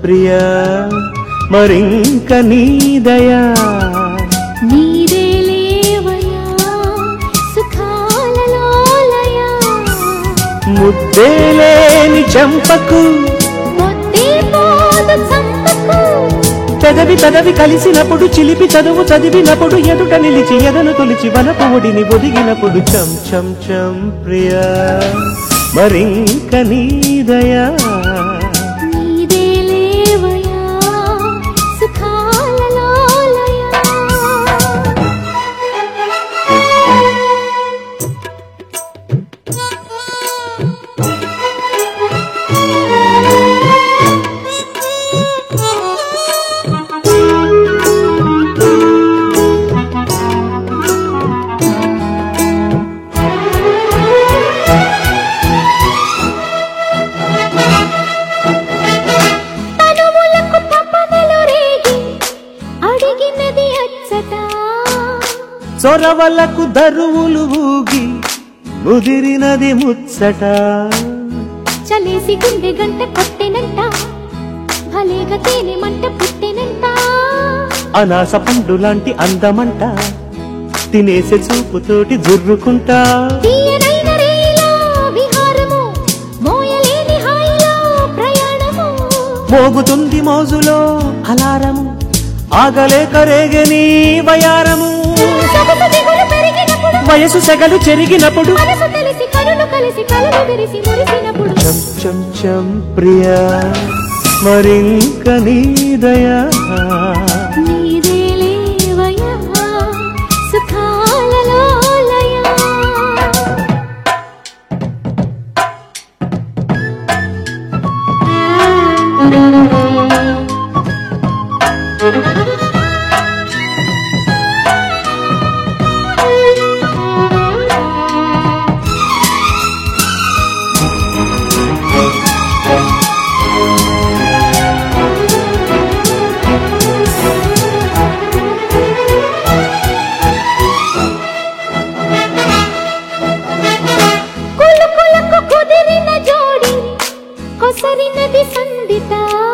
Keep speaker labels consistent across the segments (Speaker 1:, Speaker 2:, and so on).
Speaker 1: ప్రియా మరింక నీదయా
Speaker 2: నీదే లేవయా సుఖాలలోలయా
Speaker 1: ముద్దే లేని చంపకు
Speaker 2: మొత్తే పోదు చంపకు
Speaker 1: పెదవి పెదవి కలిసినప్పుడు చిలిపి చదువు చదివినప్పుడు ఎదుట నిలిచి ఎదను తొలిచి వనపు ఒడిని ఒదిగినప్పుడు చం చం చం ప్రియా మరింక నీదయా
Speaker 2: నీదే లేవయా సుఖాలలోలయా తనువులకు తపనలు రేగి అడిగినది అచ్చట
Speaker 1: చొరవలకు దరువులు ఊగి ముదిరినది ముచ్చట
Speaker 2: చలేసి గుండె గంట కొట్టెనంట భలేగా తేనె మంట పుట్టెనంట
Speaker 1: అనాస పండు లాంటి అందమంట తినేసే చూపుతోటి జుర్రుకుంటా
Speaker 2: తీయనైన రేయిలో విహారము మోయలేని హాయిలో ప్రయాణము
Speaker 1: మోగుతుంది మోజులో అలారము ఆగలేక రేగని వయారము
Speaker 2: సొగసు దిగులు పెరిగినప్పుడు
Speaker 1: వయసు సెగలు చెరిగినప్పుడు
Speaker 2: మనసు తెలిసి కనులు కలిసి కళ్ళు తెరిసి మురిసినప్పుడు
Speaker 1: చం చం చం ప్రియా మరింక నీదయా
Speaker 2: నీదే లేవయా సుఖాలలోలయా కులుకులకు కుదిరిన జోడి కొసరినది సందిట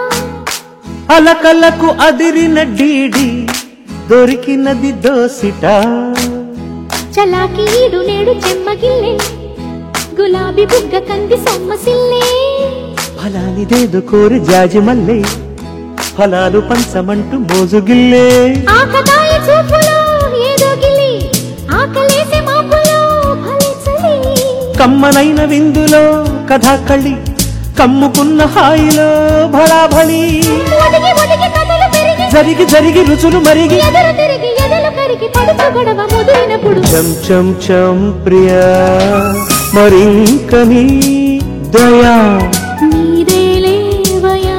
Speaker 1: అలకలకు అదిరిన డీడి దొరికినది దోసిట
Speaker 2: చలాకి ఈడు నేడు చెమ్మగిల్లే గులాబీ బుగ్గ కంది సొమ్మసిల్లే
Speaker 1: ఫలానిదేదో కోరి జాజి మల్లె ఫలాలు పంచమంటూ మోజుగిల్లే
Speaker 2: ఆకతాయ చూపులో ఏదో గిలి ఆకలేసే మాపులో భలే చలి
Speaker 1: కమ్మనైన విందులో కథాకళి కమ్ముకున్న హాయిలో భళాభళి
Speaker 2: ఒడిగి ఒడిగి కథలు పెరిగి
Speaker 1: జరిగి జరిగి రుచులు మరిగి
Speaker 2: ఎదురు తిరిగి ఎదలు కరిగి పడుచు గొడవ ముదిరినప్పుడు
Speaker 1: చం చం చం ప్రియా మరింక నీ దయా
Speaker 2: నీదే లేవయా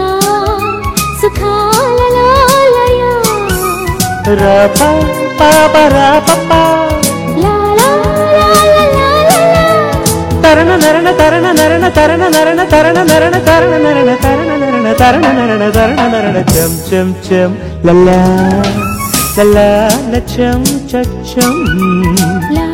Speaker 2: సుఖాలలోలయా
Speaker 1: రాప పాప రాప
Speaker 2: లా లా లా లా లా లా లా.
Speaker 1: తరణ నరణ తరణ నరణ తరణ నరణ తరణ నరణ తరణ నరణ తరణ నరణ తరణ నరణ తరణ నరణ చం చం చం లల్లా లల్లా లచం చచ్చం
Speaker 2: లా